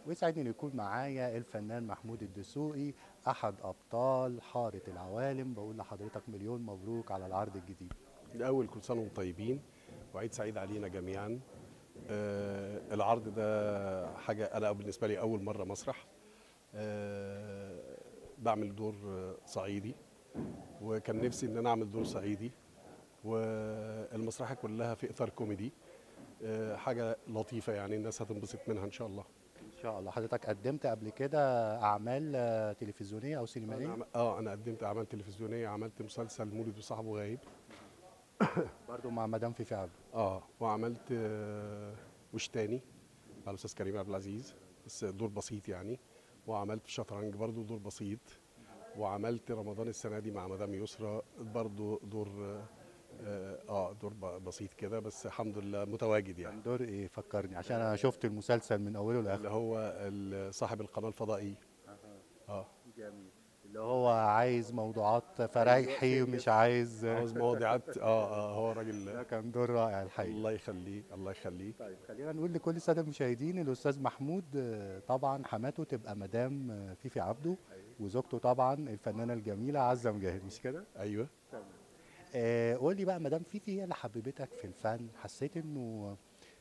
ويسعدني ان يكون معايا الفنان محمود الدسوقي احد ابطال حاره العوالم بقول لحضرتك مليون مبروك على العرض الجديد الأول كل سنة وانتم طيبين وعيد سعيد علينا جميعا آه العرض ده حاجة أنا بالنسبة لي أول مرة مسرح آه بعمل دور آه، صعيدي وكان نفسي إن أنا أعمل دور صعيدي والمسرحية كلها في إطار كوميدي آه حاجة لطيفة يعني الناس هتنبسط منها إن شاء الله ان شاء الله حضرتك قدمت قبل كده اعمال آه، تلفزيونيه او أنا سينمائيه عم- اه أنا قدمت أعمال تلفزيونية عملت مسلسل مولد وصاحبه غايب برضو مع مدام فيفي عبده اه وعملت آه، وش تاني مع الاستاذ كريم عبد العزيز بس دور بسيط يعني وعملت في شطرنج برضو دور بسيط وعملت رمضان السنه دي مع مدام يسرى برضو دور اه, آه دور ب- بسيط كده بس الحمد لله متواجد يعني كان دور ايه فكرني عشان انا شفت المسلسل من اوله اللي لاخره هو ال- صاحب القناه الفضائيه اه جميل اللي هو عايز موضوعات فرايحي ومش عايز عاوز مواضيعات اه اه هو راجل ده كان دور رائع الحقيقه الله يخليه الله يخليه طيب خلينا نقول لكل الساده المشاهدين الاستاذ محمود آه، طبعا حماته تبقى مدام آه، فيفي عبده وزوجته طبعا الفنانه الجميله عزه مجاهد مش كده؟ ايوه آه قول لي بقى مدام فيفي هي اللي حببتك في الفن حسيت انه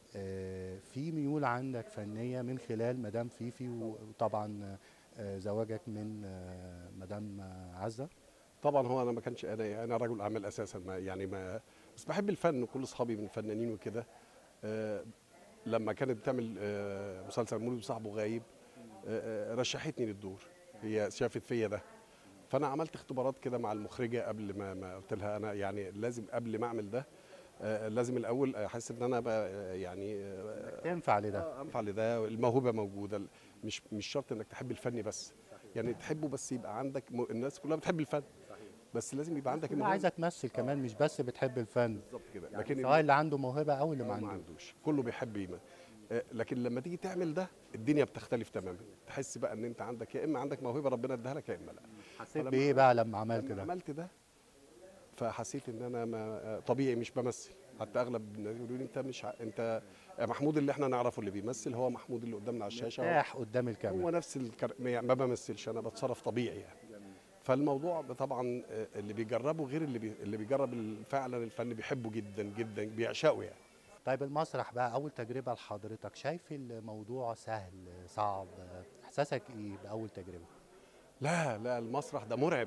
آه في ميول عندك فنيه من خلال مدام فيفي و- وطبعا آه زواجك من آه مدام آه، عزه طبعا هو انا ما كانش انا انا رجل اعمال اساسا ما يعني ما بس بحب الفن وكل اصحابي من فنانين وكده آه، لما كانت بتعمل آه، مسلسل مولد وصاحبه غايب آه، آه، رشحتني للدور هي شافت فيا ده فانا عملت اختبارات كده مع المخرجه قبل ما ما قلت لها انا يعني لازم قبل ما اعمل ده آه، لازم الاول احس ان انا بقى آه، يعني آه، تنفع لده آه، انفع لده الموهبه موجوده مش مش شرط انك تحب الفن بس يعني تحبه بس يبقى عندك م... الناس كلها بتحب الفن بس لازم يبقى عندك كلها الموهبه عايزه تمثل كمان مش بس بتحب الفن بالظبط كده لكن لكن سواء اللي عنده موهبه او اللي اللي ما ما عندوش عندوش كله بيحب يما آه، لكن لما تيجي تعمل ده الدنيا بتختلف تماما تحس بقى ان انت عندك يا اما عندك موهبه ربنا اداها لك يا اما لا حسيت فلما- بايه بقى لما عملت لما ده عملت ده فحسيت ان انا ما آه، طبيعي مش بمثل حتى اغلب الناس يقولوا لي انت مش ع- انت آه، محمود اللي احنا نعرفه اللي بيمثل هو محمود اللي قدامنا على الشاشه هو- مرتاح قدام الكاميرا هو نفس الكر... يعني ما بمثلش انا بتصرف طبيعي يعني فالموضوع طبعا آه، اللي بيجربه غير اللي بي... اللي بيجرب ال- فعلا الفن بيحبه جدا جدا بيعشقه يعني طيب المسرح بقى اول تجربه لحضرتك شايف الموضوع سهل صعب احساسك ايه باول تجربه لا لا المسرح ده مرعب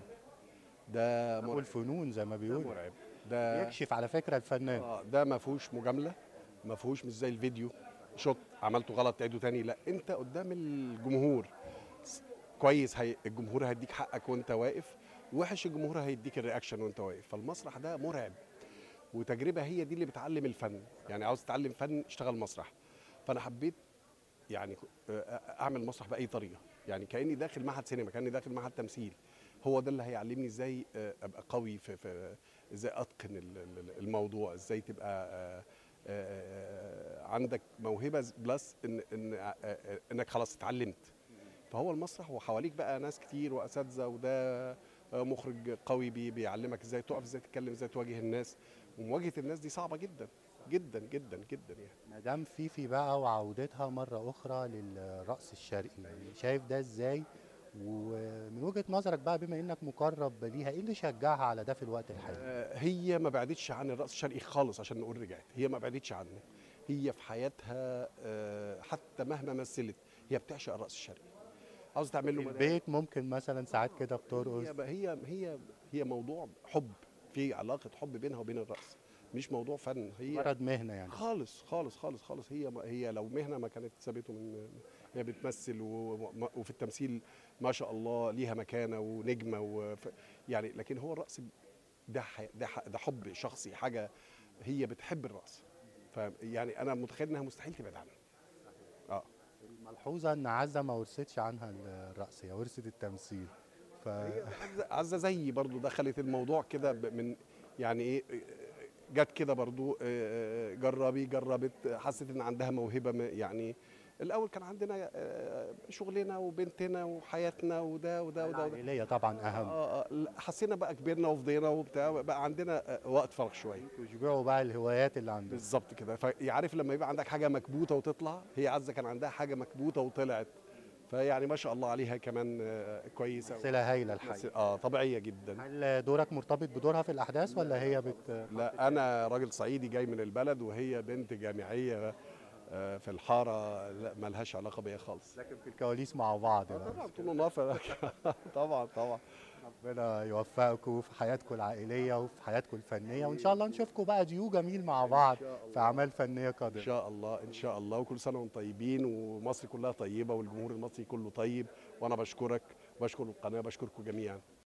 ده مرعب والفنون زي ما ده بيقولوا مرعب ده يكشف على فكره الفنان آه، ده ما فيهوش مجامله ما فيهوش مش زي الفيديو شوت عملته غلط تعيده تاني لا انت قدام الجمهور س- كويس هي الجمهور هيديك حقك وانت واقف وحش الجمهور هيديك الرياكشن وانت واقف فالمسرح ده مرعب وتجربه هي دي اللي بتعلم الفن يعني عاوز تتعلم فن اشتغل مسرح فانا حبيت يعني آه، اعمل مسرح باي طريقه يعني كاني داخل معهد سينما كاني داخل معهد تمثيل هو ده اللي هيعلمني ازاي آه، ابقى قوي في, في ازاي اتقن ال- ال- الموضوع ازاي تبقى آه، آه، عندك موهبه ز- بلس ان ان آه، آه، انك خلاص اتعلمت فهو المسرح وحواليك بقى ناس كتير واساتذه وده آه، مخرج قوي بي- بيعلمك ازاي تقف ازاي تتكلم ازاي تواجه الناس ومواجهه الناس دي صعبه جدا جدا جدا جدا يعني مدام فيفي بقى وعودتها مره اخرى للرقص الشرقي شايف ده ازاي ومن وجهه نظرك بقى بما انك مقرب ليها ايه اللي شجعها على ده في الوقت الحالي آه، هي ما بعدتش عن الرقص الشرقي خالص عشان نقول رجعت هي ما بعدتش عنه هي في حياتها آه، حتى مهما مثلت هي بتعشق الرقص الشرقي عاوز تعمل له في مدارس. البيت ممكن مثلا ساعات كده بترقص هي هي هي هي موضوع حب في علاقه حب بينها وبين الرقص مش موضوع فن هي مجرد مهنه يعني خالص خالص خالص خالص هي هي لو مهنه ما كانت سابته من هي بتمثل و- وفي التمثيل ما شاء الله ليها مكانه ونجمه وف يعني لكن هو الرقص ده ح- ده ح- ده حب شخصي حاجه هي بتحب الرقص فيعني انا متخيل انها مستحيل تبعد عنها اه الملحوظه ان عزه ما ورثتش عنها الرقص هي ورثت التمثيل ف عزة- عزه زيي برضو دخلت الموضوع كده ب- من يعني ايه جت كده برضو آه، جربي جربت حست ان عندها موهبه م- يعني الاول كان عندنا آه، شغلنا وبنتنا وحياتنا وده وده وده, وده. العائليه طبعا اهم آه آه، لا، حسينا بقى كبرنا وفضينا وبتاع بقى عندنا آه، وقت فراغ شويه تشبعوا بقى الهوايات اللي عندكم بالظبط كده فيعرف لما يبقى عندك حاجه مكبوته وتطلع هي عزه كان عندها حاجه مكبوته وطلعت فيعني ما شاء الله عليها كمان آه، كويسه سلسله هايله الحقيقه اه طبيعيه جدا هل دورك مرتبط بدورها في الاحداث ولا هي بت لا انا راجل صعيدي جاي من البلد وهي بنت جامعيه آه، في الحاره لا ملهاش علاقه بيا خالص لكن في الكواليس مع بعض آه، بقى. طبعا طول النهار ف- طبعا طبعا ربنا يوفقكم في حياتكم العائليه وفي حياتكم الفنيه وان شاء الله نشوفكم بقى ديو جميل مع بعض في اعمال فنيه ان قادمه شاء الله ان شاء الله وكل سنه وانتم طيبين ومصر كلها طيبه والجمهور المصري كله طيب وانا بشكرك بشكر القناه بشكركم جميعا